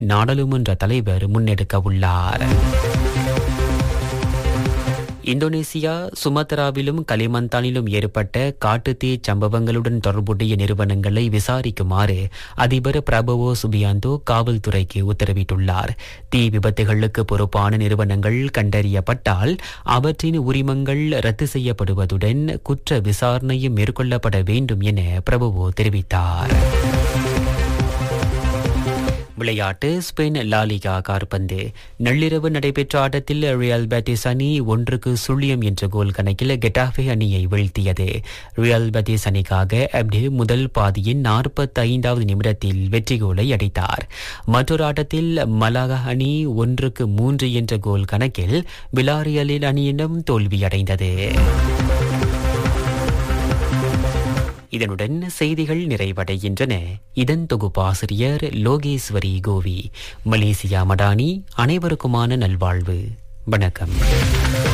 நாடாளுமன்ற தலைவர் முன்னெடுக்க உள்ளார் இந்தோனேசியா சுமத்ராவிலும் கலிமந்தானிலும் ஏற்பட்ட காட்டுத்தீ சம்பவங்களுடன் தொடர்புடைய நிறுவனங்களை விசாரிக்குமாறு அதிபர் பிரபவோ சுபியாந்தோ காவல்துறைக்கு உத்தரவிட்டுள்ளார் தீ விபத்துகளுக்கு பொறுப்பான நிறுவனங்கள் கண்டறியப்பட்டால் அவற்றின் உரிமங்கள் ரத்து செய்யப்படுவதுடன் குற்ற விசாரணையும் மேற்கொள்ளப்பட வேண்டும் என பிரபுவோ தெரிவித்தார் விளையாட்டு ஸ்பெயின் லாலிகா கார்பந்து நள்ளிரவு நடைபெற்ற ஆட்டத்தில் ரியல் பேட்டிஸ் அணி ஒன்றுக்கு சுழியம் என்ற கோல் கணக்கில் கெட்டாஃபே அணியை வீழ்த்தியது ரியல் பேட்டிஸ் அணிக்காக அப்டே முதல் பாதியின் நாற்பத்தி ஐந்தாவது நிமிடத்தில் வெற்றி கோலை அடித்தார் மற்றொரு ஆட்டத்தில் மலாகா அணி ஒன்றுக்கு மூன்று என்ற கோல் கணக்கில் விலாரியலில் அணியிடம் தோல்வியடைந்தது இதனுடன் செய்திகள் நிறைவடைகின்றன இதன் தொகுப்பாசிரியர் லோகேஸ்வரி கோவி மலேசியா மடானி அனைவருக்குமான நல்வாழ்வு வணக்கம்